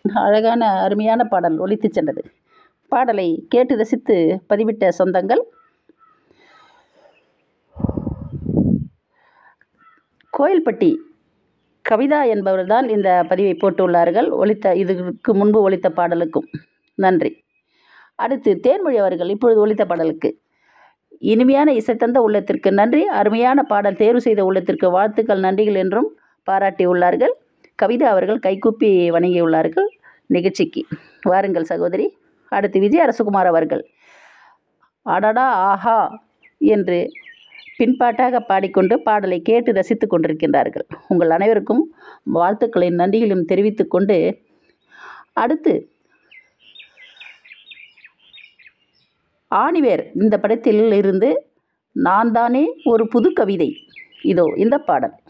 அழகான அருமையான பாடல் ஒலித்து சென்றது பாடலை கேட்டு ரசித்து பதிவிட்ட சொந்தங்கள் கோயில்பட்டி கவிதா என்பவர்தான் இந்த பதிவை போட்டுள்ளார்கள் ஒலித்த இதுக்கு முன்பு ஒலித்த பாடலுக்கும் நன்றி அடுத்து தேன்மொழி அவர்கள் இப்பொழுது ஒலித்த பாடலுக்கு இனிமையான இசைத்தந்த உள்ளத்திற்கு நன்றி அருமையான பாடல் தேர்வு செய்த உள்ளத்திற்கு வாழ்த்துக்கள் நன்றிகள் என்றும் பாராட்டியுள்ளார்கள் கவிதா அவர்கள் கைகூப்பி வணங்கியுள்ளார்கள் நிகழ்ச்சிக்கு வாருங்கள் சகோதரி அடுத்து விஜய் அரசகுமார் அவர்கள் அடடா ஆஹா என்று பின்பாட்டாக பாடிக்கொண்டு பாடலை கேட்டு ரசித்து கொண்டிருக்கின்றார்கள் உங்கள் அனைவருக்கும் வாழ்த்துக்களையும் நன்றிகளையும் தெரிவித்துக் கொண்டு அடுத்து ஆணிவேர் இந்த படத்தில் இருந்து நான் தானே ஒரு புது கவிதை இதோ இந்த பாடல்